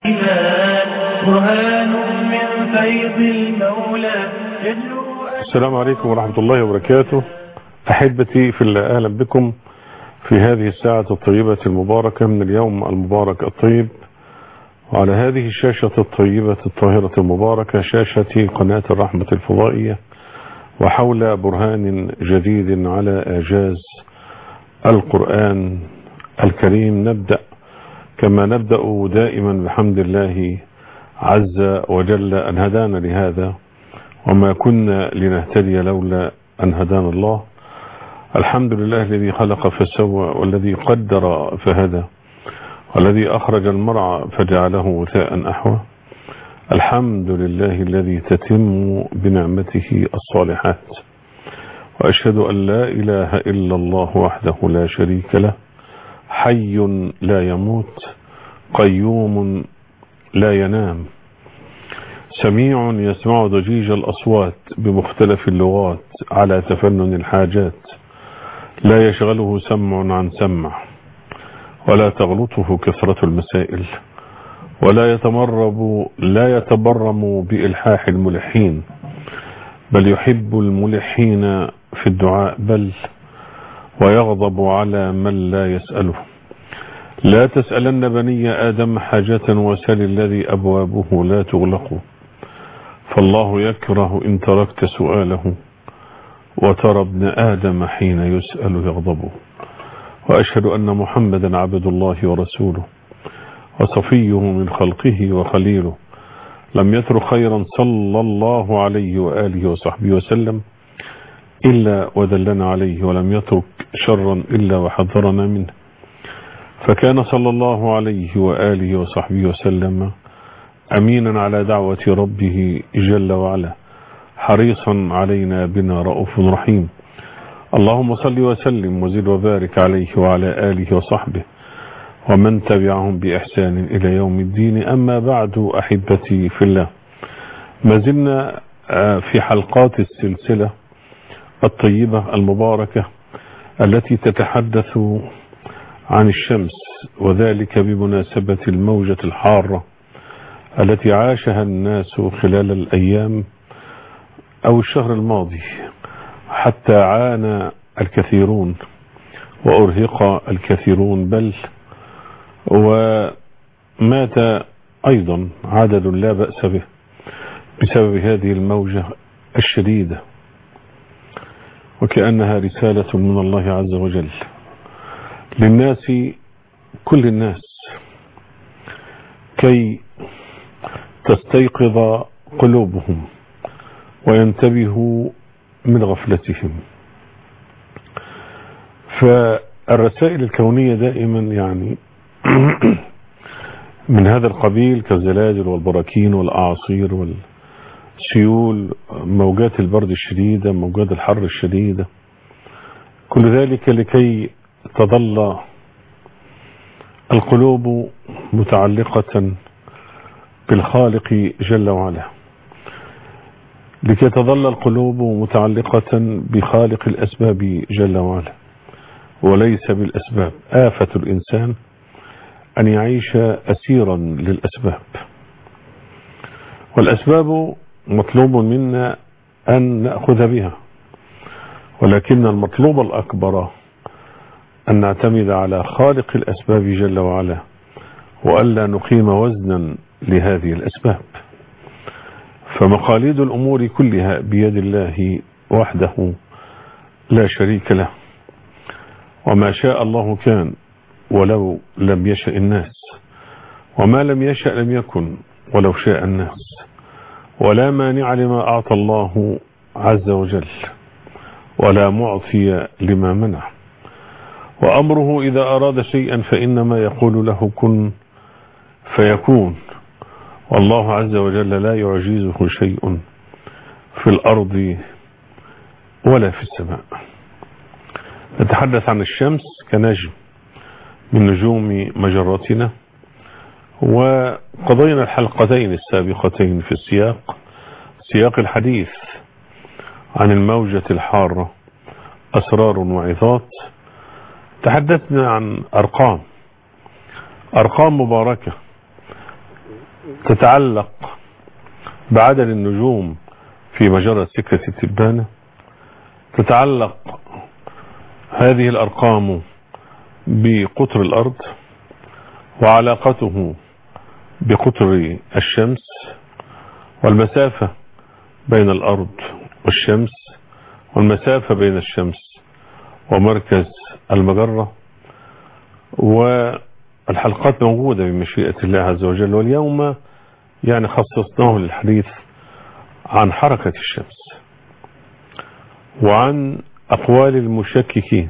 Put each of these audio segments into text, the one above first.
برهان من فيض المولى يجلو السلام عليكم ورحمة الله وبركاته أحبتي في الله أهلا بكم في هذه الساعة الطيبة المباركة من اليوم المبارك الطيب وعلى هذه الشاشة الطيبة الطاهرة المباركة شاشة قناة الرحمة الفضائية وحول برهان جديد على إعجاز القرآن الكريم نبدأ كما نبدأ دائما بحمد الله عز وجل أن هدانا لهذا وما كنا لنهتدي لولا أن هدانا الله الحمد لله الذي خلق فسوى والذي قدر فهدى والذي أخرج المرعى فجعله وثاء أحوى الحمد لله الذي تتم بنعمته الصالحات وأشهد أن لا إله إلا الله وحده لا شريك له حي لا يموت قيوم لا ينام سميع يسمع ضجيج الأصوات بمختلف اللغات على تفنن الحاجات لا يشغله سمع عن سمع ولا تغلطه كثرة المسائل ولا يتمرب لا يتبرم بإلحاح الملحين بل يحب الملحين في الدعاء بل ويغضب على من لا يسأله لا تسألن بني آدم حاجة وسل الذي أبوابه لا تغلق فالله يكره إن تركت سؤاله وترى ابن آدم حين يسأل يغضب وأشهد أن محمدا عبد الله ورسوله وصفيه من خلقه وخليله لم يترك خيرا صلى الله عليه وآله وصحبه وسلم إلا ودلنا عليه ولم يترك شرا إلا وحذرنا منه فكان صلى الله عليه وآله وصحبه وسلم أمينا على دعوة ربه جل وعلا حريصا علينا بنا رؤوف رحيم اللهم صل وسلم وزد وبارك عليه وعلى آله وصحبه ومن تبعهم بإحسان إلى يوم الدين أما بعد أحبتي في الله ما زلنا في حلقات السلسلة الطيبة المباركة التي تتحدث عن الشمس وذلك بمناسبة الموجة الحارة التي عاشها الناس خلال الأيام أو الشهر الماضي حتى عانى الكثيرون وأرهق الكثيرون بل ومات أيضا عدد لا بأس به بسبب هذه الموجة الشديدة وكأنها رسالة من الله عز وجل للناس كل الناس كي تستيقظ قلوبهم وينتبهوا من غفلتهم فالرسائل الكونية دائما يعني من هذا القبيل كالزلازل والبراكين والأعاصير والسيول موجات البرد الشديدة موجات الحر الشديدة كل ذلك لكي تظل القلوب متعلقة بالخالق جل وعلا لكي تظل القلوب متعلقة بخالق الأسباب جل وعلا وليس بالأسباب آفة الإنسان أن يعيش أسيرا للأسباب والأسباب مطلوب منا أن نأخذ بها ولكن المطلوب الأكبر أن نعتمد على خالق الأسباب جل وعلا وألا نقيم وزنا لهذه الأسباب فمقاليد الأمور كلها بيد الله وحده لا شريك له وما شاء الله كان ولو لم يشأ الناس وما لم يشأ لم يكن ولو شاء الناس ولا مانع لما أعطى الله عز وجل ولا معطي لما منع وأمره إذا أراد شيئا فإنما يقول له كن فيكون والله عز وجل لا يعجزه شيء في الأرض ولا في السماء نتحدث عن الشمس كنجم من نجوم مجرتنا وقضينا الحلقتين السابقتين في السياق سياق الحديث عن الموجة الحارة أسرار وعظات تحدثنا عن أرقام أرقام مباركة تتعلق بعدد النجوم في مجرة سكة التبانة تتعلق هذه الأرقام بقطر الأرض وعلاقته بقطر الشمس والمسافة بين الأرض والشمس والمسافة بين الشمس ومركز المجرة والحلقات موجودة بمشيئة الله عز وجل واليوم يعني خصصناه للحديث عن حركة الشمس وعن أقوال المشككين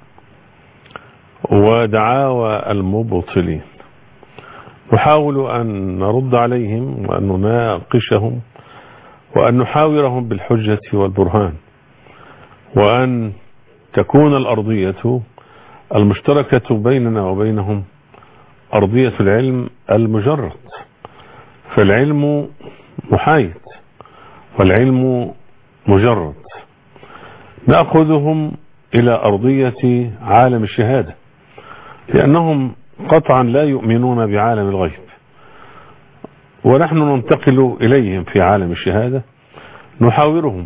ودعاوى المبطلين نحاول أن نرد عليهم وأن نناقشهم وأن نحاورهم بالحجة والبرهان وأن تكون الأرضية المشتركة بيننا وبينهم أرضية العلم المجرد فالعلم محايد والعلم مجرد نأخذهم إلى أرضية عالم الشهادة لأنهم قطعا لا يؤمنون بعالم الغيب ونحن ننتقل إليهم في عالم الشهادة نحاورهم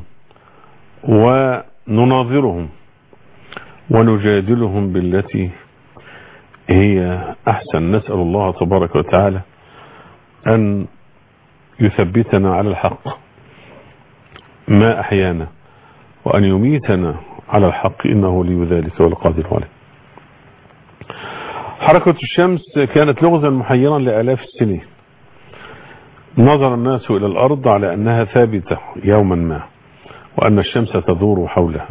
ونناظرهم ونجادلهم بالتي هي أحسن نسأل الله تبارك وتعالى أن يثبتنا على الحق ما أحيانا وأن يميتنا على الحق إنه لي ذلك والقادر عليه حركة الشمس كانت لغزا محيرا لآلاف السنين نظر الناس إلى الأرض على أنها ثابتة يوما ما وأن الشمس تدور حولها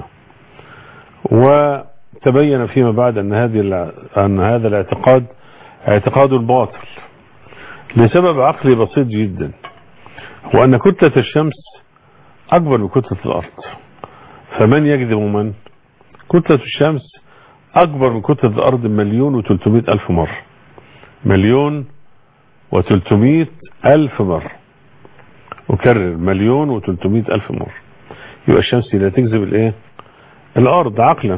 وتبين فيما بعد أن, هذه أن هذا الاعتقاد اعتقاد باطل لسبب عقلي بسيط جدا هو أن كتلة الشمس أكبر من كتلة الأرض فمن يكذب من كتلة الشمس أكبر من كتلة الأرض مليون وتلتمائة ألف مرة مليون وتلتمائة ألف مرة أكرر مليون وتلتمائة ألف مرة يبقى الشمس لا تكذب الإيه الأرض عقلا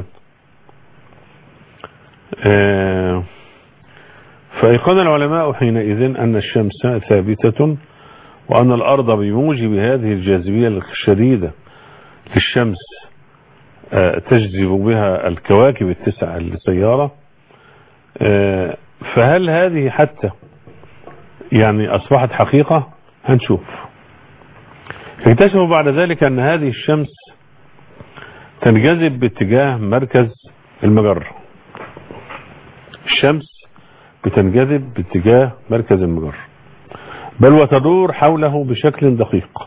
آه فأيقن العلماء حينئذ أن الشمس ثابتة وأن الأرض بموجب هذه الجاذبية الشديدة للشمس تجذب بها الكواكب التسعة للسيارة فهل هذه حتى يعني أصبحت حقيقة هنشوف اكتشفوا بعد ذلك أن هذه الشمس تنجذب باتجاه مركز المجرة الشمس بتنجذب باتجاه مركز المجرة بل وتدور حوله بشكل دقيق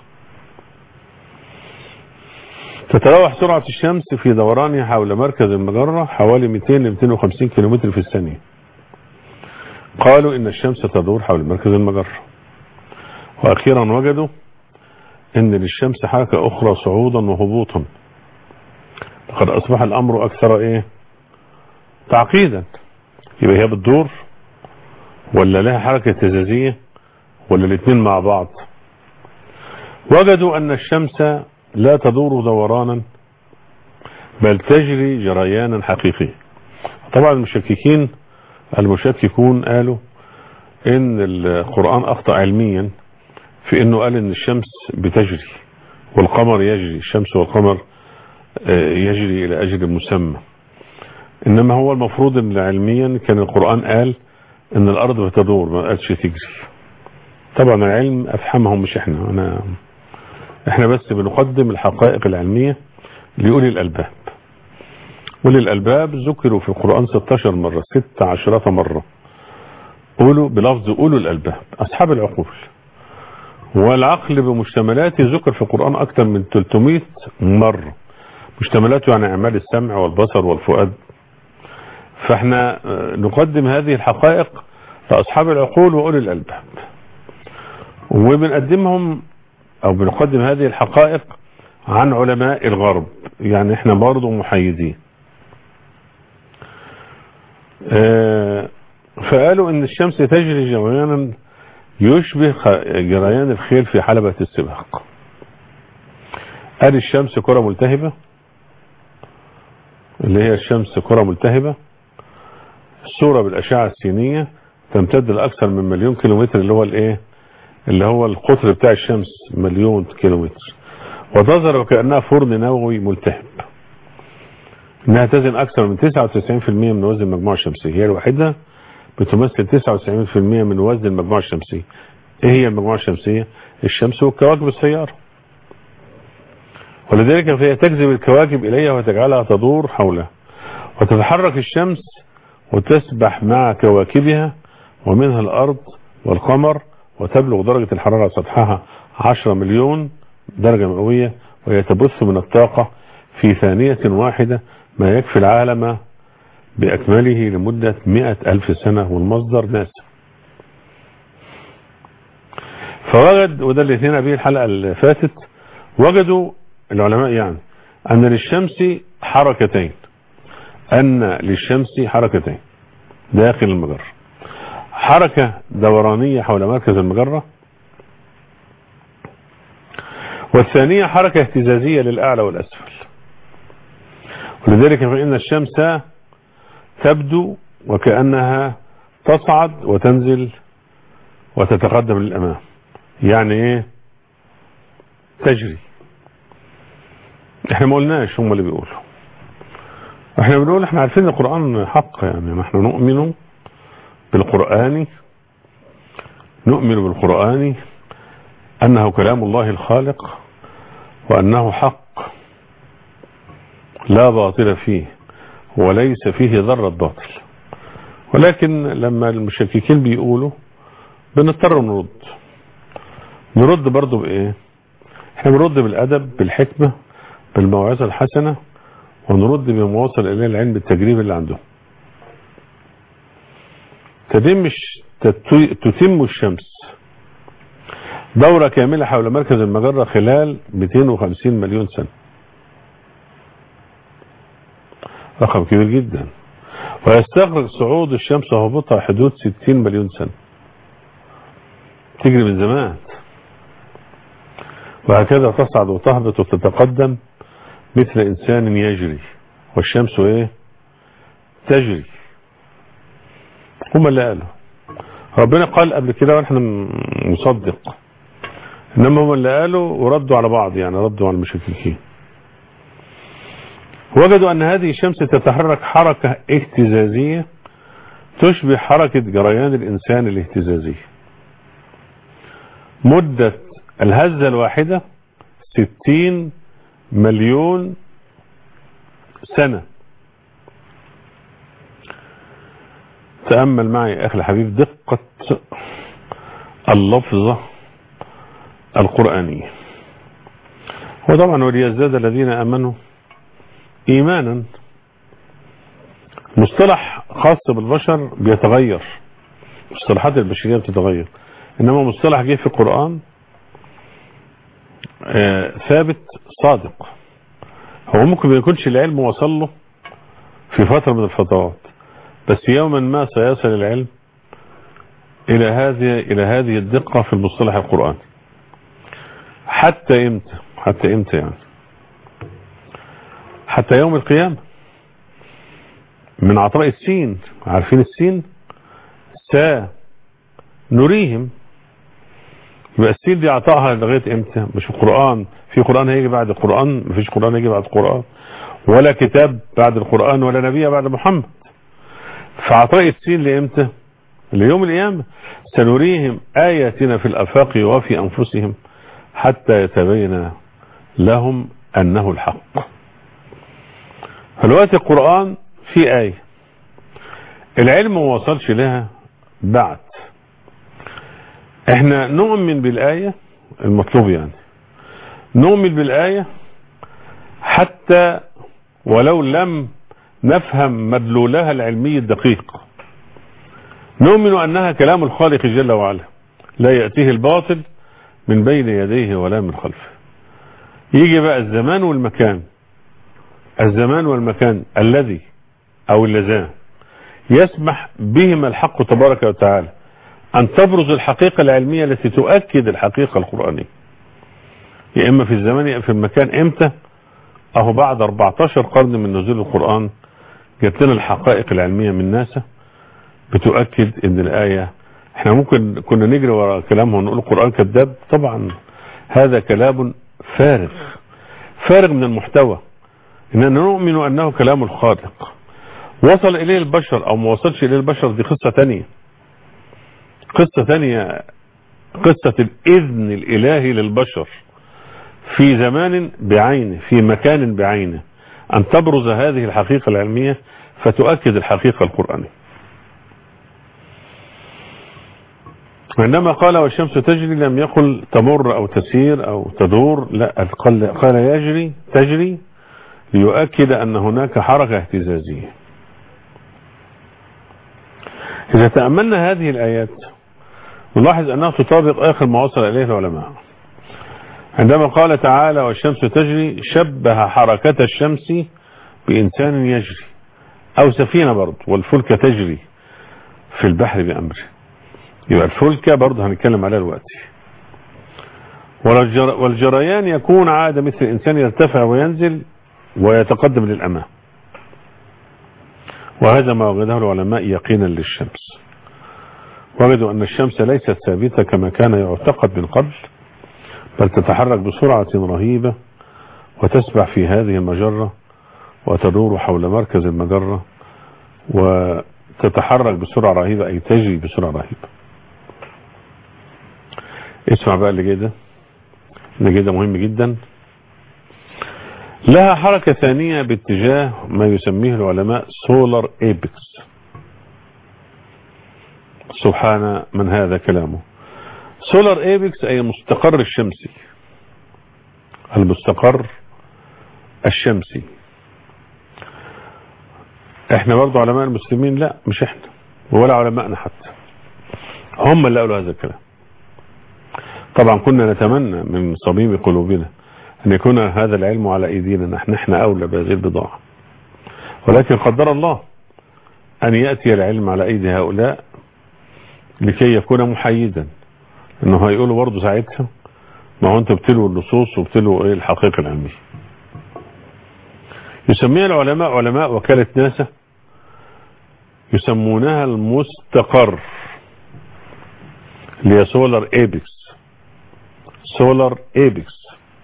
تتراوح سرعة الشمس في دورانها حول مركز المجرة حوالي 200 ل 250 كم في الثانية قالوا ان الشمس تدور حول مركز المجرة واخيرا وجدوا ان للشمس حركة اخرى صعودا وهبوطا لقد اصبح الامر اكثر ايه تعقيدا يبقى هي بتدور ولا لها حركة تزازية ولا الاثنين مع بعض وجدوا ان الشمس لا تدور دورانا بل تجري جريانا حقيقيا طبعا المشككين المشككون قالوا ان القرآن اخطأ علميا في انه قال ان الشمس بتجري والقمر يجري الشمس والقمر يجري الى اجل مسمى انما هو المفروض ان علميا كان القرآن قال ان الارض بتدور ما قالش تجري طبعا العلم افهمهم مش احنا انا احنا بس بنقدم الحقائق العلمية لأولي الألباب أولي الألباب ذكروا في القرآن 16 مرة 16 مرة قولوا بلفظ أولو الألباب أصحاب العقول والعقل بمشتملاته ذكر في القرآن أكثر من 300 مرة مشتملاته يعني أعمال السمع والبصر والفؤاد فاحنا نقدم هذه الحقائق لأصحاب العقول وأولي الألباب وبنقدمهم او بنقدم هذه الحقائق عن علماء الغرب يعني احنا برضو محايدين اه فقالوا ان الشمس تجري جريانا يشبه جريان الخيل في حلبة السباق قال الشمس كرة ملتهبة اللي هي الشمس كرة ملتهبة الصورة بالأشعة السينية تمتد لأكثر من مليون كيلومتر اللي هو الايه اللي هو القطر بتاع الشمس مليون كيلومتر وتظهر وكأنها فرن نووي ملتهب انها تزن اكثر من 99% من وزن المجموعة الشمسية هي الوحيدة بتمثل 99% من وزن المجموعة الشمسية ايه هي المجموعة الشمسية الشمس والكواكب السيارة ولذلك فهي تجذب الكواكب اليها وتجعلها تدور حولها وتتحرك الشمس وتسبح مع كواكبها ومنها الارض والقمر وتبلغ درجة الحرارة على سطحها 10 مليون درجة مئوية وهي تبث من الطاقة في ثانية واحدة ما يكفي العالم بأكمله لمدة مئة ألف سنة والمصدر ناسا فوجد وده اللي هنا به الحلقة اللي فاتت وجدوا العلماء يعني أن للشمس حركتين أن للشمس حركتين داخل المجرة حركة دورانية حول مركز المجرة والثانية حركة اهتزازية للأعلى والأسفل ولذلك فإن الشمس تبدو وكأنها تصعد وتنزل وتتقدم للأمام يعني ايه تجري احنا ما قلناش هم اللي بيقولوا احنا بنقول احنا عارفين القرآن حق يعني نحن نؤمن بالقرآن نؤمن بالقرآن أنه كلام الله الخالق وأنه حق لا باطل فيه وليس فيه ذرة باطل ولكن لما المشككين بيقولوا بنضطر نرد نرد برضو بإيه احنا بنرد بالأدب بالحكمة بالموعظة الحسنة ونرد بما وصل إليه العلم بالتجريب اللي عندهم تتم تتم الشمس دورة كاملة حول مركز المجرة خلال 250 مليون سنة رقم كبير جدا ويستغرق صعود الشمس وهبوطها حدود 60 مليون سنة تجري من زمان وهكذا تصعد وتهبط وتتقدم مثل إنسان يجري والشمس ايه تجري هم اللي قالوا ربنا قال قبل كده ونحن مصدق انما هم اللي قالوا وردوا على بعض يعني ردوا على المشككين وجدوا ان هذه الشمس تتحرك حركة اهتزازية تشبه حركة جريان الانسان الاهتزازية مدة الهزة الواحدة ستين مليون سنة تأمل معي أخي الحبيب دقة اللفظة القرآنية وطبعا وليزداد الذين أمنوا إيمانا مصطلح خاص بالبشر بيتغير مصطلحات البشرية بتتغير إنما مصطلح جه في القرآن آه ثابت صادق هو ممكن ما يكونش العلم وصل له في فترة من الفترات بس يوما ما سيصل العلم إلى هذه إلى هذه الدقة في المصطلح القرآني حتى امتى حتى امتى يعني حتى يوم القيامة من عطاء السين عارفين السين سا نريهم يبقى السين دي عطاها لغاية امتى مش القرآن في قرآن هيجي بعد القرآن مفيش قرآن هيجي بعد القرآن ولا كتاب بعد القرآن ولا نبي بعد محمد فعطاء السين لامتى ليوم القيامة سنريهم آياتنا في الأفاق وفي أنفسهم حتى يتبين لهم أنه الحق فالوقت القرآن في آية العلم ما وصلش لها بعد احنا نؤمن بالآية المطلوب يعني نؤمن بالآية حتى ولو لم نفهم مدلولها العلمي الدقيق نؤمن أنها كلام الخالق جل وعلا لا يأتيه الباطل من بين يديه ولا من خلفه يجي بقى الزمان والمكان الزمان والمكان الذي أو اللذان يسمح بهما الحق تبارك وتعالى أن تبرز الحقيقة العلمية التي تؤكد الحقيقة القرآنية يا إما في الزمان يا في المكان إمتى أهو بعد 14 قرن من نزول القرآن جات لنا الحقائق العلمية من ناسا بتؤكد ان الآية احنا ممكن كنا نجري وراء كلامهم ونقول القرآن كذاب طبعا هذا كلام فارغ فارغ من المحتوى اننا نؤمن انه كلام الخالق وصل اليه البشر او ما وصلش اليه البشر دي قصة تانية قصة تانية قصة الاذن الالهي للبشر في زمان بعينه في مكان بعينه ان تبرز هذه الحقيقة العلمية فتؤكد الحقيقة القرآنية عندما قال والشمس تجري لم يقل تمر او تسير او تدور لا قال, قال يجري تجري ليؤكد ان هناك حركة اهتزازية اذا تأملنا هذه الايات نلاحظ انها تطابق اخر ما وصل اليه العلماء عندما قال تعالى والشمس تجري شبه حركة الشمس بإنسان يجري أو سفينة برضه والفلك تجري في البحر بأمره يبقى الفلكة برضه هنتكلم عليها دلوقتي والجريان يكون عادة مثل الإنسان يرتفع وينزل ويتقدم للأمام وهذا ما وجده العلماء يقينا للشمس وجدوا أن الشمس ليست ثابتة كما كان يعتقد من قبل بل تتحرك بسرعة رهيبة وتسبح في هذه المجرة وتدور حول مركز المجرة وتتحرك بسرعة رهيبة أي تجري بسرعة رهيبة اسمع بقى اللي جاي ده اللي جاي ده مهم جدا لها حركة ثانية باتجاه ما يسميه العلماء سولار ايبكس سبحان من هذا كلامه سولار ايبكس اي المستقر الشمسي المستقر الشمسي احنا برضو علماء المسلمين لا مش احنا ولا علماءنا حتى هم اللي قالوا هذا الكلام طبعا كنا نتمنى من صميم قلوبنا ان يكون هذا العلم على ايدينا نحن احنا اولى بهذه البضاعة ولكن قدر الله ان يأتي العلم على ايدي هؤلاء لكي يكون محيدا انه هيقولوا برضه ساعتها ما هو انتوا بتلوا اللصوص وبتلوا ايه الحقيقة العلمية يسميها العلماء علماء وكالة ناسا يسمونها المستقر اللي هي سولار ايبكس سولار ايبكس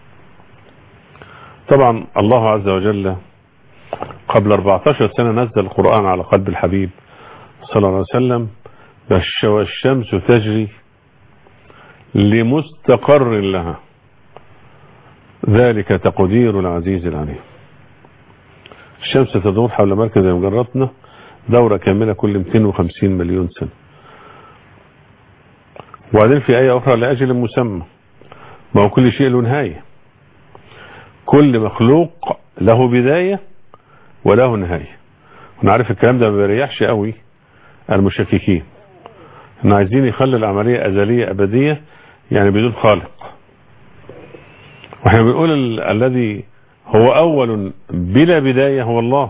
طبعا الله عز وجل قبل 14 سنة نزل القرآن على قلب الحبيب صلى الله عليه وسلم والشمس تجري لمستقر لها ذلك تقدير العزيز العليم الشمس تدور حول مركز مجرتنا دورة كاملة كل 250 مليون سنة وبعدين في آية أخرى لأجل مسمى ما هو كل شيء له نهاية كل مخلوق له بداية وله نهاية ونعرف الكلام ده ما بيريحش قوي المشككين ان عايزين يخلي العملية أزلية أبدية يعني بدون خالق واحنا بنقول ال الذي هو أول بلا بداية هو الله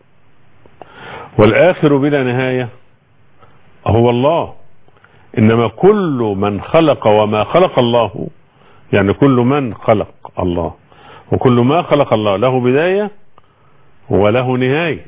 والآخر بلا نهاية هو الله إنما كل من خلق وما خلق الله يعني كل من خلق الله وكل ما خلق الله له بداية وله نهاية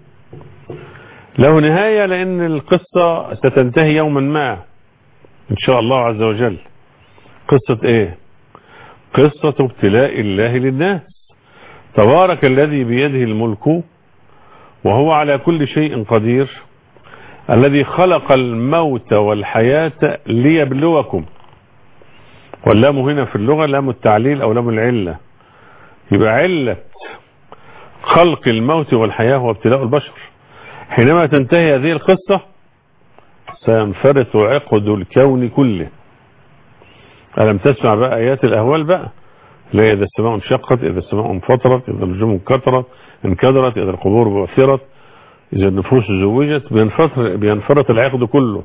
له نهاية لأن القصة ستنتهي يوما ما إن شاء الله عز وجل قصة إيه قصة ابتلاء الله للناس تبارك الذي بيده الملك وهو على كل شيء قدير الذي خلق الموت والحياة ليبلوكم واللام هنا في اللغة لام التعليل أو لام العلة يبقى علة خلق الموت والحياة هو ابتلاء البشر حينما تنتهي هذه القصة سينفرط عقد الكون كله ألم تسمع بقى آيات الأهوال بقى لا إذا السماء انشقت إذا السماء انفطرت إذا النجوم انكترت انكدرت إذا القبور بعثرت إذا النفوس زوجت بينفرط, بينفرط العقد كله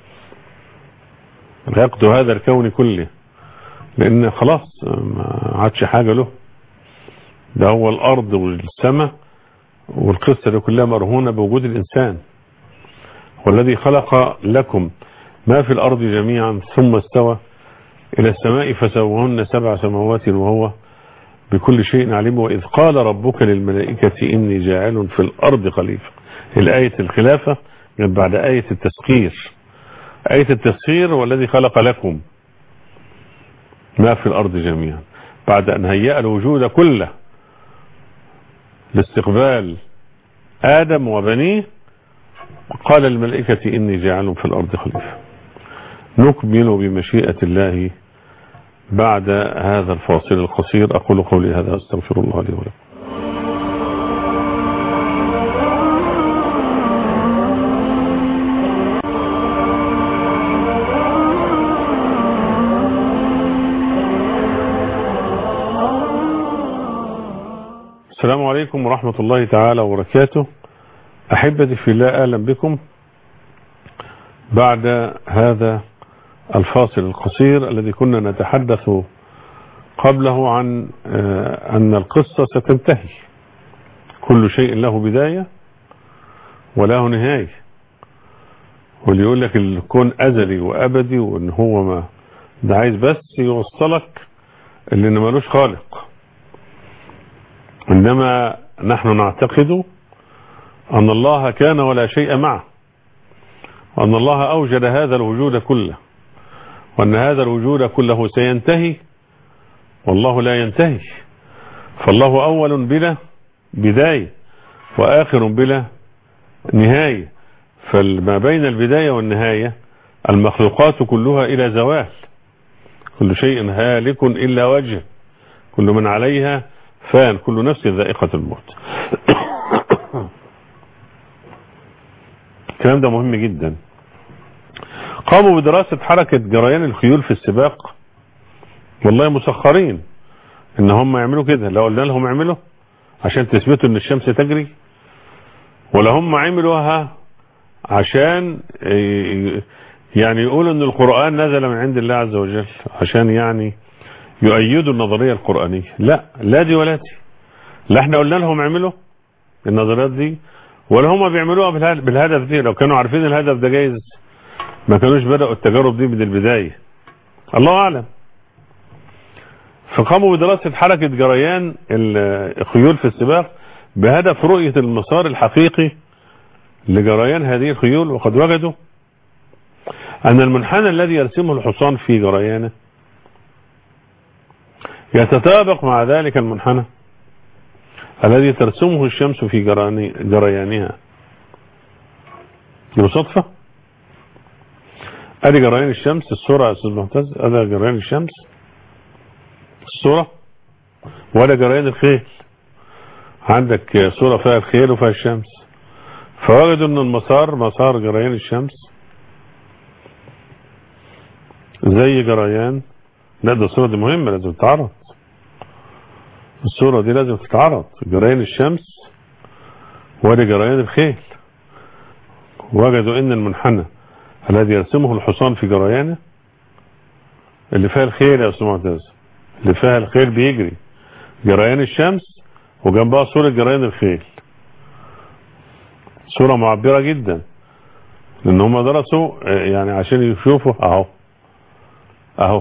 العقد هذا الكون كله لأن خلاص ما عادش حاجة له ده هو الأرض والسماء والقصة دي كلها مرهونة بوجود الإنسان والذي خلق لكم ما في الأرض جميعا ثم استوى إلى السماء فسوهن سبع سماوات وهو بكل شيء عليم وإذ قال ربك للملائكة إني جاعل في الأرض خليفة الآية الخلافة بعد آية التسخير آية التسخير هو الذي خلق لكم ما في الأرض جميعا بعد أن هيأ الوجود كله لاستقبال آدم وبنيه قال الملائكة إني جاعل في الأرض خليفة نكمل بمشيئة الله بعد هذا الفاصل القصير أقول قولي هذا أستغفر الله لي ولكم السلام عليكم ورحمة الله تعالى وبركاته أحبتي في الله أهلا بكم بعد هذا الفاصل القصير الذي كنا نتحدث قبله عن أن القصة ستنتهي كل شيء له بداية وله نهاية واللي يقول لك الكون أزلي وأبدي وإن هو ما ده عايز بس يوصلك اللي ملوش خالق إنما نحن نعتقد أن الله كان ولا شيء معه وأن الله أوجد هذا الوجود كله وأن هذا الوجود كله سينتهي والله لا ينتهي فالله أول بلا بداية وآخر بلا نهاية فما بين البداية والنهاية المخلوقات كلها إلى زوال كل شيء هالك إلا وجه كل من عليها فان كل نفس ذائقة الموت الكلام ده مهم جدا قاموا بدراسة حركة جريان الخيول في السباق والله مسخرين ان هم يعملوا كده لو قلنا لهم اعملوا عشان تثبتوا ان الشمس تجري ولا هم عملوها عشان يعني يقولوا ان القرآن نزل من عند الله عز وجل عشان يعني يؤيدوا النظرية القرآنية لا لا دي ولا دي لا احنا قلنا لهم اعملوا النظريات دي ولا هم بيعملوها بالهدف دي لو كانوا عارفين الهدف ده جايز ما كانوش بدأوا التجارب دي من البداية الله أعلم فقاموا بدراسة حركة جريان الخيول في السباق بهدف رؤية المسار الحقيقي لجريان هذه الخيول وقد وجدوا أن المنحنى الذي يرسمه الحصان في جريانه يتطابق مع ذلك المنحنى الذي ترسمه الشمس في جريانها بصدفة ادي جريان الشمس الصورة يا استاذ معتز ادي جريان الشمس الصورة ولا جريان الخيل عندك صورة فيها الخيل وفيها الشمس فوجدوا ان المسار مسار جريان الشمس زي جريان لا ده الصورة دي مهمة لازم تتعرض الصورة دي لازم تتعرض جريان الشمس وادي جريان الخيل وجدوا ان المنحنى الذي يرسمه الحصان في جريانه اللي فيها الخيل يا استاذ معتز اللي فيها الخيل بيجري جريان الشمس وجنبها صورة جريان الخيل صورة معبرة جدا لان هم درسوا يعني عشان يشوفوا اهو اهو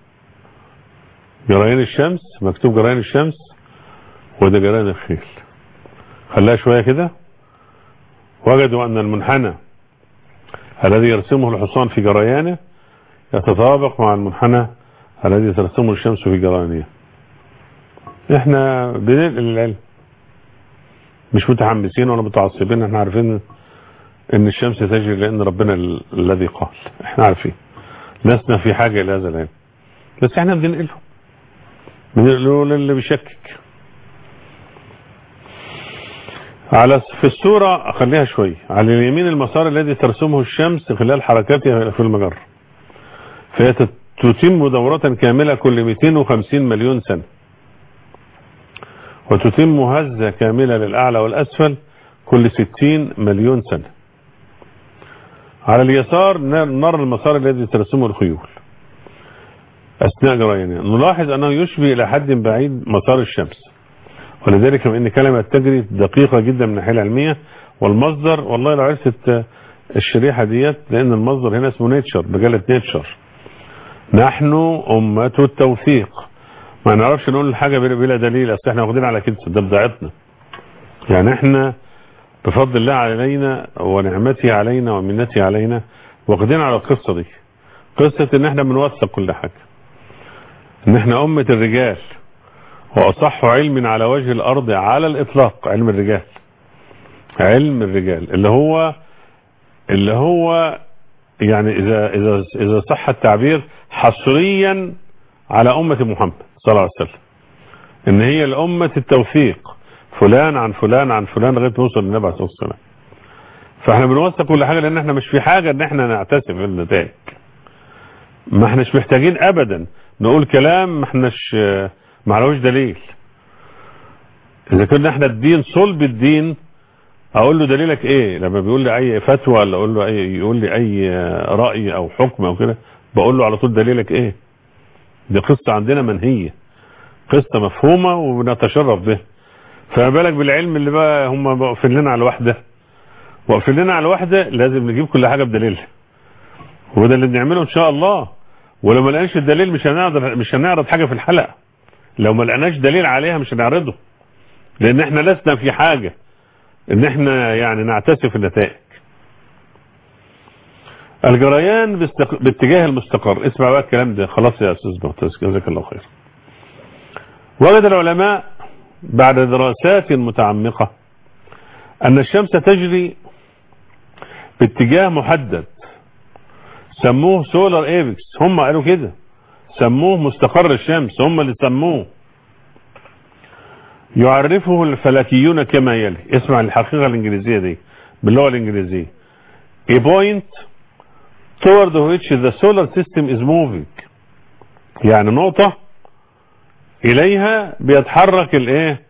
جريان الشمس مكتوب جريان الشمس وده جريان الخيل خلاها شوية كده وجدوا ان المنحنى الذي يرسمه الحصان في جريانه يتطابق مع المنحنى الذي ترسمه الشمس في جريانها احنا بننقل العلم مش متحمسين ولا متعصبين احنا عارفين ان الشمس تجري لان ربنا الذي قال احنا عارفين لسنا في حاجة الى هذا العلم بس احنا بننقله بننقله للي بيشكك على في الصورة خليها شوي على اليمين المسار الذي ترسمه الشمس خلال حركاتها في المجرة فهي تتم دورة كاملة كل 250 مليون سنة وتتم هزة كاملة للأعلى والأسفل كل 60 مليون سنة على اليسار نرى المسار الذي ترسمه الخيول أثناء جريانها نلاحظ أنه يشبه إلى حد بعيد مسار الشمس ولذلك من ان كلمة تجري دقيقة جدا من الناحية العلمية والمصدر والله لو عرفت الشريحة ديت لان المصدر هنا اسمه نيتشر مجلة نيتشر نحن أمة التوثيق ما نعرفش نقول الحاجة بلا دليل اصل احنا واخدين على كده ده بضاعتنا يعني احنا بفضل الله علينا ونعمته علينا ومنته علينا واخدين على القصة دي قصة ان احنا بنوثق كل حاجة ان احنا امة الرجال واصح علم على وجه الارض على الاطلاق علم الرجال علم الرجال اللي هو اللي هو يعني اذا اذا اذا صح التعبير حصريا على امة محمد صلى الله عليه وسلم ان هي الامة التوثيق فلان عن فلان عن فلان لغايه ما نوصل للنبي عليه الصلاه والسلام فاحنا بنوثق كل حاجه لان احنا مش في حاجه ان احنا نعتسف بالنتائج ما احناش محتاجين ابدا نقول كلام ما احناش ما عليهوش دليل اذا كنا احنا الدين صلب الدين اقول له دليلك ايه لما بيقول لي اي فتوى ولا اقول له اي يقول لي اي راي او حكم او كده بقول له على طول دليلك ايه دي قصه عندنا منهيه قصه مفهومه وبنتشرف بها فما بالك بالعلم اللي بقى هم واقفين لنا على الوحده واقفين لنا على الوحده لازم نجيب كل حاجه بدليلها وده اللي بنعمله ان شاء الله ولو ما لقيناش الدليل مش هنعرض مش هنعرض حاجه في الحلقه لو ما لقيناش دليل عليها مش هنعرضه لان احنا لسنا في حاجه ان احنا يعني نعتسف النتائج الجريان باستق... باتجاه المستقر اسمع بقى الكلام ده خلاص يا استاذ معتز جزاك الله خير وجد العلماء بعد دراسات متعمقة أن الشمس تجري باتجاه محدد سموه سولار ايبكس هم قالوا كده سموه مستقر الشمس هم اللي سموه يعرفه الفلكيون كما يلي اسمع الحقيقة الانجليزية دي باللغة الانجليزية a point toward which the solar system is moving يعني نقطة اليها بيتحرك الايه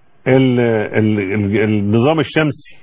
النظام الشمسي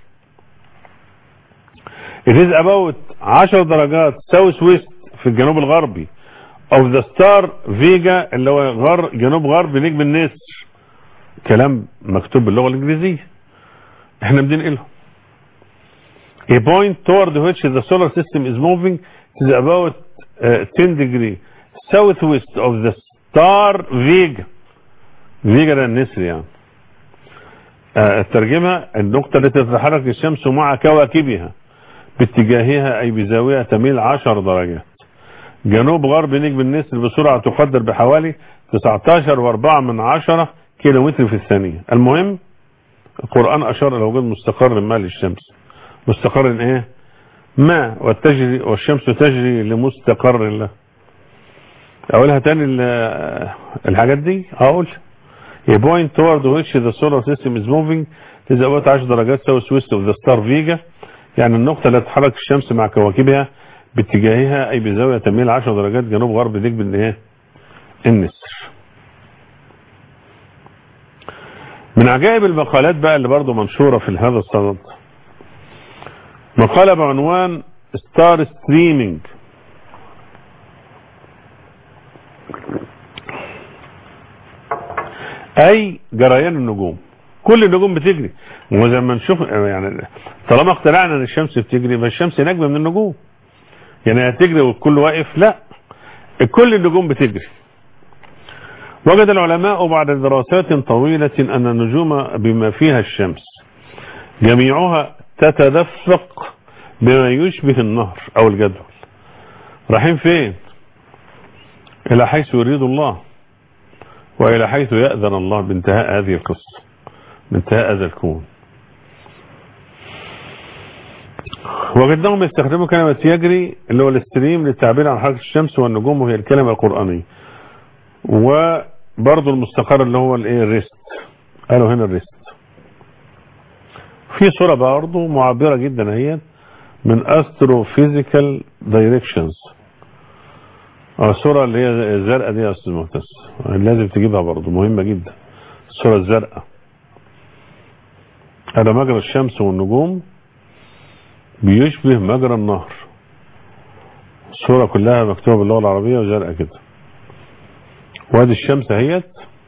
it is about 10 درجات ساوث ويست في الجنوب الغربي of the star فيجا اللي هو غر جنوب غرب نجم النسر كلام مكتوب باللغة الانجليزية احنا بننقله a point toward which the solar system is moving is about uh, 10 degree southwest of the star فيجا فيجا ده النسر يعني آه الترجمة النقطة التي تتحرك الشمس مع كواكبها باتجاهها أي بزاوية تميل 10 درجات جنوب غرب نجم النسر بسرعة تقدر بحوالي 19.4 من 10 كيلومتر في الثانية المهم القرآن أشار إلى وجود مستقر ما للشمس مستقر ايه ما والتجري والشمس تجري لمستقر له اقولها تاني الحاجات دي هقول a point toward which the solar system is moving is about 10 درجات south west of the star Vega يعني النقطة التي تتحرك الشمس مع كواكبها باتجاهها أي بزاوية تميل 10 درجات جنوب غرب نجم الايه النسر من عجائب المقالات بقى اللي برضه منشورة في هذا الصدد مقالة بعنوان ستار ستريمينج اي جريان النجوم كل النجوم بتجري وزي ما نشوف يعني طالما اقتنعنا ان الشمس بتجري يبقى الشمس نجمه من النجوم يعني هتجري والكل واقف لا كل النجوم بتجري وجد العلماء بعد دراسات طويلة أن النجوم بما فيها الشمس جميعها تتدفق بما يشبه النهر أو الجدول رايحين فين إلى حيث يريد الله وإلى حيث يأذن الله بانتهاء هذه القصة بانتهاء هذا الكون وجدناهم يستخدموا كلمة يجري اللي هو الاستريم للتعبير عن حركة الشمس والنجوم وهي الكلمة القرآنية وبرضه المستقر اللي هو الايه الريست قالوا هنا الريست في صورة برضه معبرة جدا هي من استروفيزيكال دايركشنز الصورة اللي هي الزرقاء دي يا استاذ مهتس لازم تجيبها برضه مهمة جدا الصورة الزرقاء هذا مجرى الشمس والنجوم بيشبه مجرى النهر الصورة كلها مكتوبة باللغة العربية وزرقاء كده وادي الشمس اهيت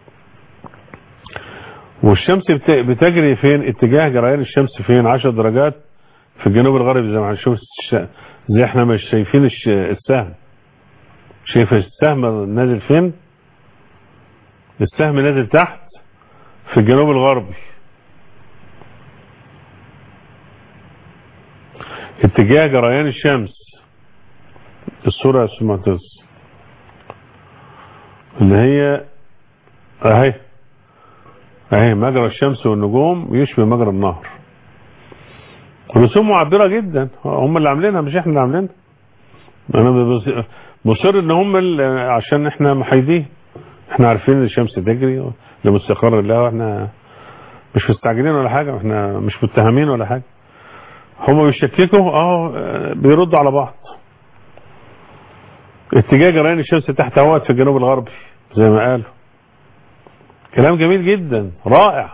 والشمس بتجري فين اتجاه جريان الشمس فين 10 درجات في الجنوب الغربي زي ما هنشوف زي احنا مش شايفين السهم شايف السهم نازل فين السهم نازل تحت في الجنوب الغربي اتجاه جريان الشمس الصورة يا أستاذ معتز اللي هي اهي اهي مجرى الشمس والنجوم يشبه مجرى النهر رسوم معبرة جدا هم اللي عاملينها مش احنا اللي عاملينها انا بص- مصر ان هم اللي عشان احنا محايدين احنا عارفين ان الشمس تجري لمستقر لها واحنا مش مستعجلين ولا حاجة احنا مش متهمين ولا حاجة هم بيشككوا اه بيردوا على بعض اتجاه جريان الشمس تحت هوت في الجنوب الغربي زي ما قالوا كلام جميل جدا رائع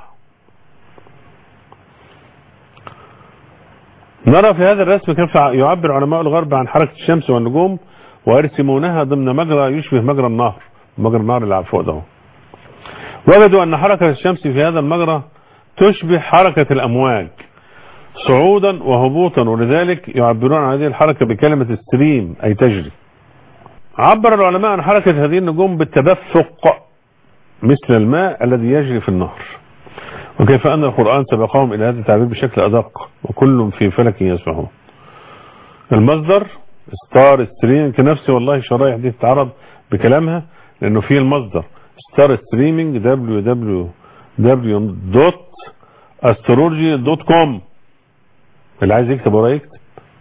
نرى في هذا الرسم كيف يعبر علماء الغرب عن حركة الشمس والنجوم ويرسمونها ضمن مجرى يشبه مجرى النهر مجرى النهر اللي على فوق ده وجدوا أن حركة الشمس في هذا المجرى تشبه حركة الأمواج صعودا وهبوطا ولذلك يعبرون عن هذه الحركة بكلمة ستريم أي تجري عبر العلماء عن حركة هذه النجوم بالتدفق مثل الماء الذي يجري في النهر وكيف أن القرآن سبقهم إلى هذا التعبير بشكل أدق وكل في فلك يسبحون المصدر ستار ستريمينج كنفسي والله شرايح دي تتعرض بكلامها لأنه فيه المصدر ستار ستريمينج www.astrology.com اللي عايز يكتب وراه يكتب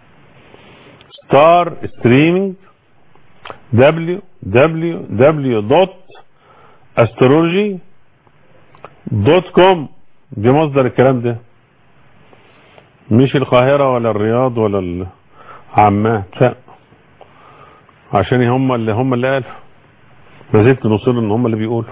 ستار ستريمينج www.astrology.com دي مصدر الكلام ده مش القاهرة ولا الرياض ولا العمان لا عشان هم اللي هم اللي قالوا ما زلت نصر ان هم اللي بيقولوا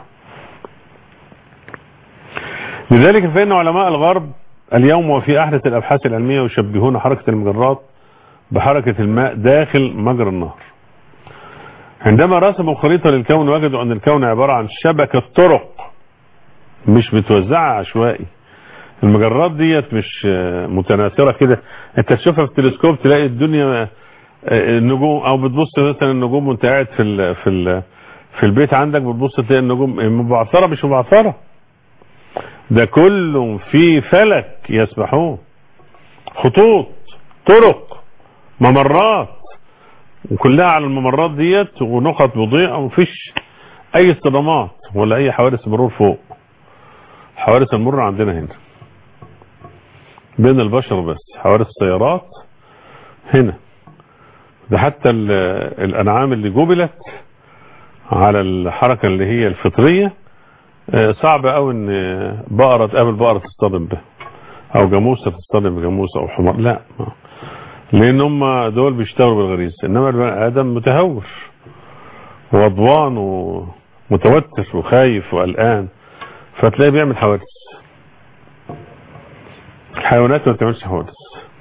لذلك فإن علماء الغرب اليوم وفي أحدث الأبحاث العلمية يشبهون حركة المجرات بحركة الماء داخل مجرى النهر عندما رسموا خريطة للكون وجدوا أن الكون عبارة عن شبكة طرق مش متوزعة عشوائي المجرات ديت مش متناثرة كده انت تشوفها في التلسكوب تلاقي الدنيا النجوم او بتبص مثلا النجوم وانت قاعد في ال في ال في البيت عندك بتبص تلاقي النجوم مبعثرة مش مبعثرة ده كله في فلك يسبحون خطوط طرق ممرات وكلها على الممرات ديت ونقط مضيئة ومفيش اي اصطدامات ولا اي حوادث مرور فوق حوادث المرور عندنا هنا بين البشر بس حوادث السيارات هنا ده حتى الانعام اللي جبلت على الحركة اللي هي الفطرية صعب قوي ان بقرة تقابل بقرة تصطدم به او جاموسة تصطدم بجاموسة او حمار لا لان هم دول بيشتغلوا بالغريزة انما البني ادم متهور وغضبان ومتوتر وخايف وقلقان فتلاقيه بيعمل حوادث الحيوانات ما بتعملش حوادث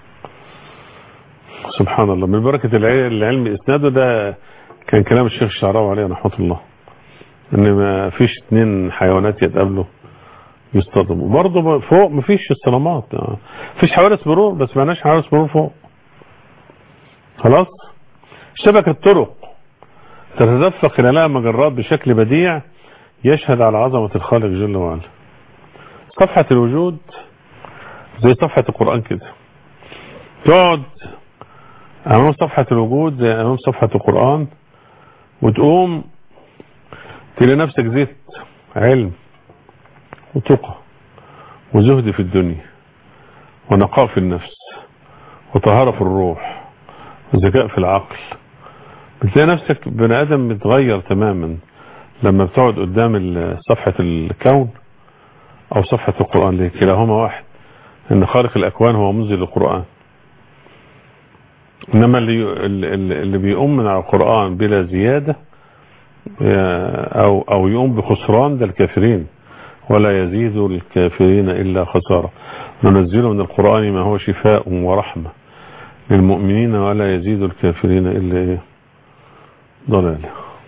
سبحان الله من بركة العلم اسناده ده كان كلام الشيخ الشعراوي عليه رحمه الله ان ما فيش اتنين حيوانات يتقابلوا يصطدموا برضه فوق ما فيش اصطدامات فيش حوادث مرور بس معناش حوادث مرور فوق خلاص شبكة طرق تتدفق خلالها مجرات بشكل بديع يشهد على عظمة الخالق جل وعلا صفحة الوجود زي صفحة القرآن كده تقعد أمام صفحة الوجود زي أمام صفحة القرآن وتقوم تلاقي نفسك زيت علم وتقى وزهد في الدنيا ونقاء في النفس وطهارة في الروح وذكاء في العقل بتلاقي نفسك بني آدم متغير تماما لما بتقعد قدام صفحة الكون او صفحة القرآن ليه كلاهما واحد ان خالق الاكوان هو منزل القرآن انما اللي اللي بيقوم من على القرآن بلا زيادة او او يقوم بخسران ده الكافرين ولا يزيد الكافرين الا خسارة ننزل من القرآن ما هو شفاء ورحمة للمؤمنين ولا يزيد الكافرين الا ايه ضلاله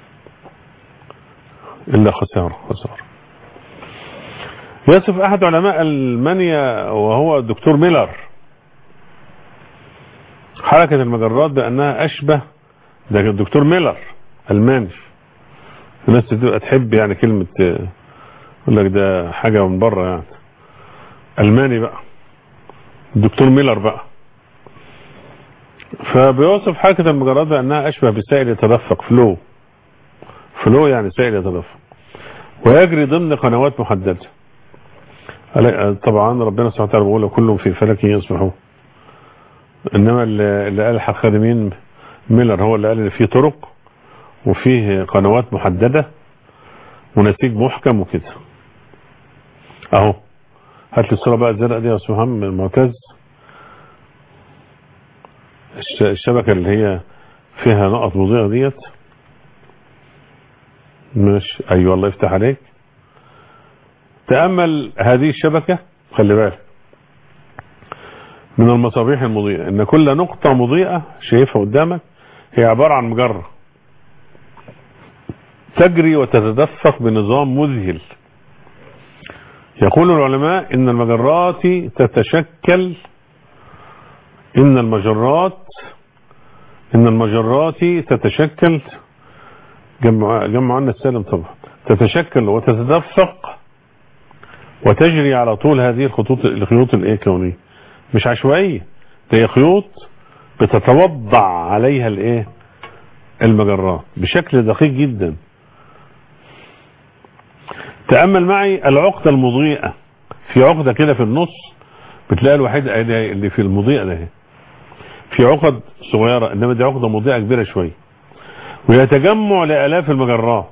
إلا خسارة خسارة يصف أحد علماء ألمانيا وهو الدكتور ميلر حركة المجرات بأنها أشبه ده الدكتور ميلر ألماني الناس تبقى تحب يعني كلمة يقول لك ده حاجة من بره يعني ألماني بقى الدكتور ميلر بقى فبيوصف حركة المجرات بأنها أشبه بسائل يتدفق فلو فلو يعني سائل يتدفق ويجري ضمن قنوات محددة طبعا ربنا سبحانه وتعالى بيقول كلهم في فلك يصبحون انما اللي قال خادمين ميلر هو اللي قال ان في طرق وفيه قنوات محددة ونسيج محكم وكده اهو هات لي الصورة بقى الزرقاء دي يا استاذ محمد المعتز الشبكة اللي هي فيها نقط مضيئة ديت مش ايوه الله يفتح عليك تأمل هذه الشبكة خلي بالك من المصابيح المضيئة ان كل نقطة مضيئة شايفها قدامك هي عبارة عن مجرة تجري وتتدفق بنظام مذهل يقول العلماء ان المجرات تتشكل ان المجرات ان المجرات تتشكل جمع جمع عنا السالم طبعا تتشكل وتتدفق وتجري على طول هذه الخطوط الخيوط الايه كونيه مش عشوائيه هي خيوط بتتوضع عليها الايه المجرات بشكل دقيق جدا تأمل معي العقدة المضيئة في عقدة كده في النص بتلاقي الوحيدة اللي في المضيئة ده في عقد صغيرة انما دي عقدة مضيئة كبيرة شوية وهي تجمع لآلاف المجرات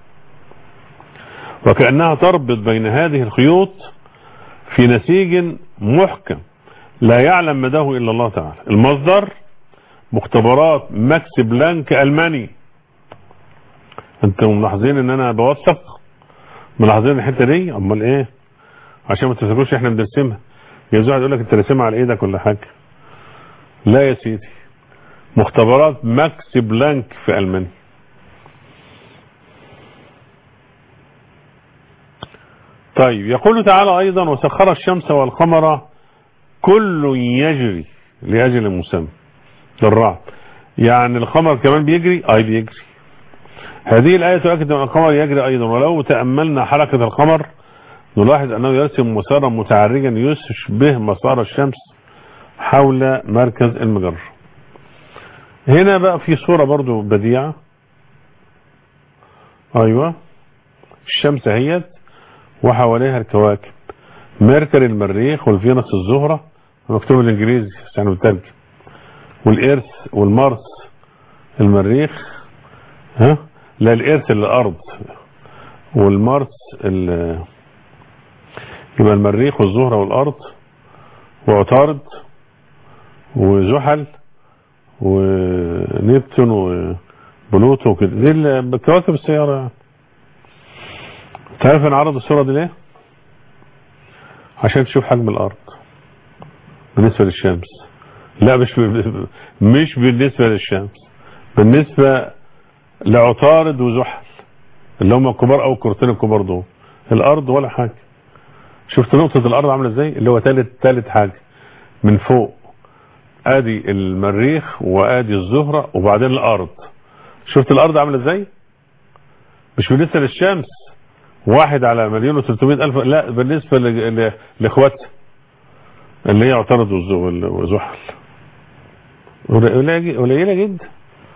وكأنها تربط بين هذه الخيوط في نسيج محكم لا يعلم مداه إلا الله تعالى المصدر مختبرات ماكس بلانك ألماني انتم ملاحظين ان انا بوثق ملاحظين الحته دي امال ايه عشان ما تفتكروش احنا بنرسمها يجوز واحد يقول لك انت راسمها على ايدك ولا حاجه لا يا سيدي مختبرات ماكس بلانك في المانيا طيب يقول تعالى ايضا وسخر الشمس والقمر كل يجري لاجل مسمى للرعد يعني القمر كمان بيجري اي بيجري هذه الآية تؤكد أن القمر يجري أيضا ولو تأملنا حركة القمر نلاحظ أنه يرسم مسارا متعرجا يشبه مسار الشمس حول مركز المجرة هنا بقى في صورة برضو بديعة أيوة الشمس هيت وحواليها الكواكب ميركوري المريخ والفينوس الزهرة مكتوب بالانجليزي يعني بالترجم والإرث والمارس المريخ ها لا الإرث الأرض والمارس يبقى المريخ والزهرة والأرض وعطارد وزحل ونبتون وبلوتو وكده دي كواكب السيارة يعني تعرف انا عرض الصورة دي ليه عشان تشوف حجم الارض بالنسبة للشمس لا مش مش بالنسبة للشمس بالنسبة لعطارد وزحل اللي هم الكبار او الكرتين الكبار دول الارض ولا حاجة شفت نقطة الارض عاملة ازاي اللي هو تالت تالت حاجة من فوق ادي المريخ وادي الزهرة وبعدين الارض شفت الارض عاملة ازاي مش بالنسبة للشمس واحد على مليون وثلاثمائة الف لا بالنسبة لاخواتها اللي هي عطارد وزحل قليلة جدا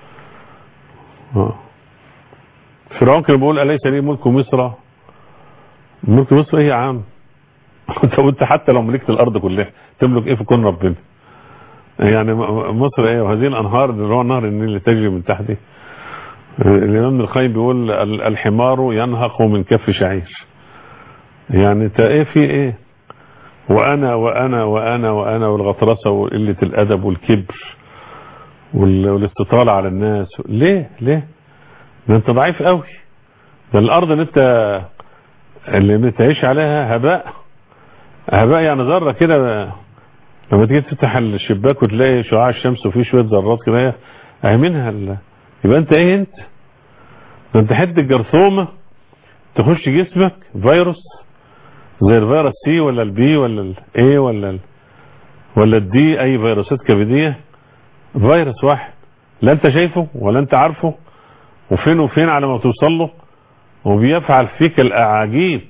فرعون كان بيقول أليس لي ملك مصر ملك مصر ايه يا عم انت وانت حتى لو ملكت الارض كلها تملك ايه في كون ربنا يعني مصر ايه وهذه الانهار اللي هو نهر النيل اللي تجري من تحته الامام القيم بيقول الحمار ينهق من كف شعير يعني انت ايه في ايه وانا وانا وانا وانا والغطرسه وقله الادب والكبر والاستطاله على الناس ليه ليه ده انت ضعيف قوي ده الارض اللي انت اللي بتعيش عليها هباء هباء يعني ذره كده لما تيجي تفتح الشباك وتلاقي شعاع الشمس وفيه شويه ذرات كده اهي منها ال... يبقى انت ايه انت ده انت حته جرثومه تخش جسمك فيروس زي الفيروس سي ولا البي ولا الاي ولا ال... ولا الدي اي فيروسات كبديه فيروس واحد لا انت شايفه ولا انت عارفه وفين وفين على ما توصل له وبيفعل فيك الاعاجيب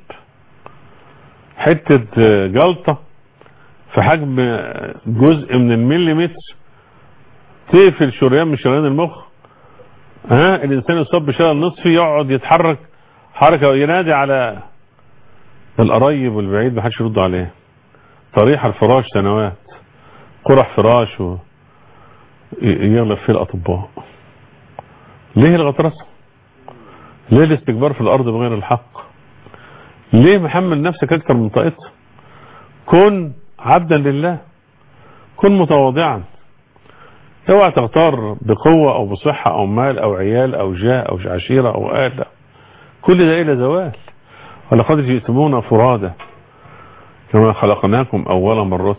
حتة جلطة في حجم جزء من المليمتر تقفل شريان من شريان المخ ها الانسان يصاب بشلل نصفي يقعد يتحرك حركه وينادي على القرايب والبعيد ما حدش يرد عليه طريح الفراش سنوات قرح فراش و... يغلب فيه الاطباء ليه الغطرسه ليه الاستكبار في الارض بغير الحق ليه محمل نفسك اكتر من طاقتها كن عبدا لله كن متواضعا اوعى تغتر بقوة او بصحة او مال او عيال او جاه او عشيرة او آلة كل ده الى زوال ولقد جئتمونا فرادى كما خلقناكم اول مرة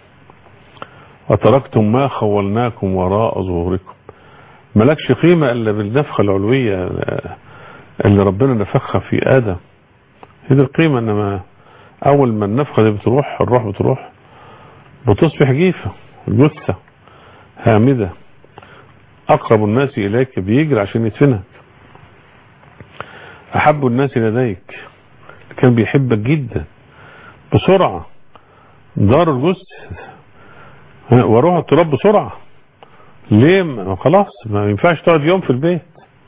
وتركتم ما خولناكم وراء ظهوركم ملكش قيمة الا بالنفخة العلوية اللي ربنا نفخها في ادم هي دي القيمة انما اول ما النفخة دي بتروح الروح بتروح بتصبح جيفة جثة هامدة اقرب الناس اليك بيجري عشان يدفنك احب الناس لديك كان بيحبك جدا بسرعة دار الجثة واروح التراب بسرعة ليه ما خلاص ما ينفعش تقعد يوم في البيت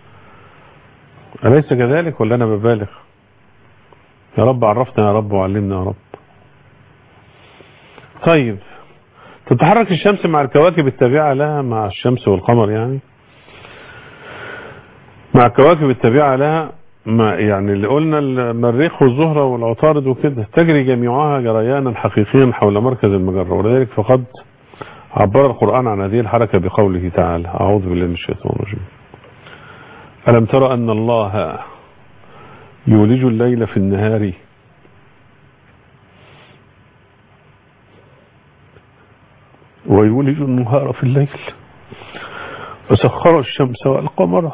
أليس كذلك ولا أنا ببالغ يا رب عرفنا يا رب وعلمنا يا رب طيب تتحرك الشمس مع الكواكب التابعة لها مع الشمس والقمر يعني مع الكواكب التابعة لها ما يعني اللي قلنا المريخ والزهرة والعطارد وكده تجري جميعها جريانا حقيقيا حول مركز المجرة ولذلك فقد عبر القرآن عن هذه الحركة بقوله تعالى أعوذ بالله من الشيطان الرجيم ألم ترى أن الله يولج الليل في النهار ويولج النهار في الليل وسخر الشمس والقمر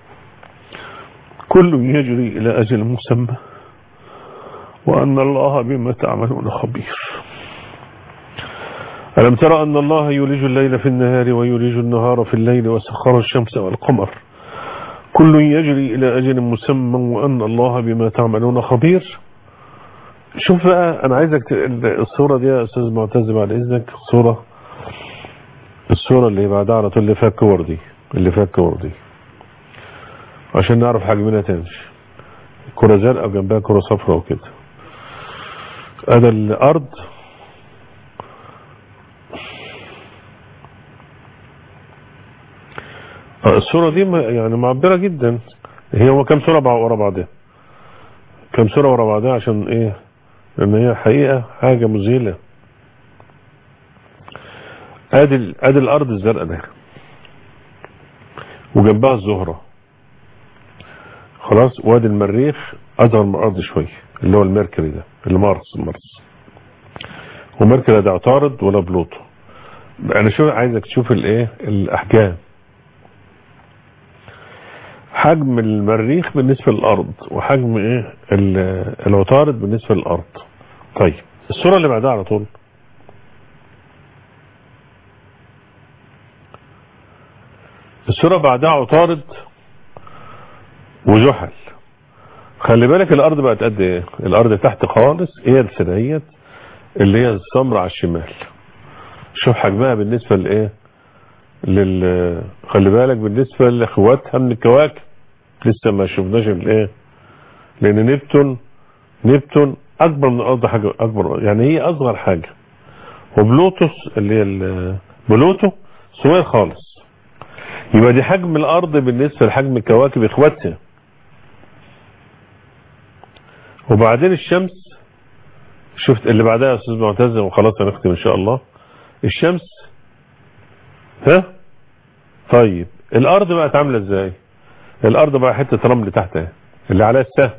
كل يجري إلى أجل مسمى وأن الله بما تعملون خبير ألم ترى أن الله يولج الليل في النهار ويولج النهار في الليل وسخر الشمس والقمر كل يجري إلى أجل مسمى وأن الله بما تعملون خبير شوف بقى أنا عايزك الصورة دي يا أستاذ معتز بعد إذنك الصورة الصورة اللي بعدها على طول اللي فيها الكور دي اللي فيها الكور دي عشان نعرف حجمنا تاني كرة زرقاء وجنبها كرة صفراء وكده هذا الأرض الصورة دي يعني معبرة جدا هي هو كم صورة ورا بعضها كم صورة ورا بعضها عشان ايه لان هي حقيقة حاجة مذهلة ادي ادي الارض الزرقاء ده وجنبها الزهرة خلاص وادي المريخ اصغر من الارض شوية اللي هو الميركوري ده اللي مارس مارس وميركوري ده عطارد ولا بلوتو انا شو عايزك تشوف الايه الاحجام حجم المريخ بالنسبة للأرض وحجم ايه العطارد بالنسبة للأرض طيب الصورة اللي بعدها على طول الصورة بعدها عطارد وزحل خلي بالك الأرض بقت قد ايه الأرض تحت خالص هي السنية اللي هي السمراء على الشمال شوف حجمها بالنسبة لايه لل خلي بالك بالنسبة لاخواتها من الكواكب لسه ما شفناش الايه لان نبتون نبتون اكبر من الارض حاجة اكبر يعني هي اصغر حاجة وبلوتوس اللي هي بلوتو صغير خالص يبقى دي حجم الارض بالنسبة لحجم الكواكب اخواتها وبعدين الشمس شفت اللي بعدها يا استاذ معتز وخلاص هنختم ان شاء الله الشمس ها طيب الارض بقت عامله ازاي الارض بقى حته رمل تحت اللي عليها السهم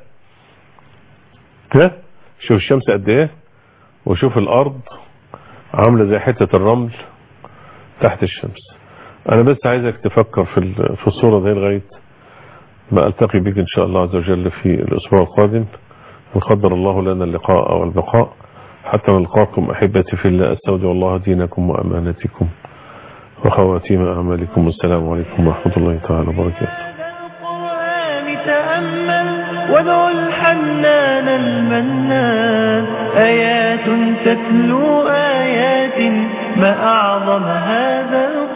ها شوف الشمس قد ايه وشوف الارض عامله زي حته الرمل تحت الشمس انا بس عايزك تفكر في في الصوره دي لغايه ما التقي بك ان شاء الله عز وجل في الاسبوع القادم ان قدر الله لنا اللقاء والبقاء حتى نلقاكم احبتي في الله استودع الله دينكم وامانتكم وخواتيم أعمالكم والسلام عليكم ورحمة الله تعالى وبركاته تأمل وادعو الحنان المنان آيات تتلو آيات ما أعظم هذا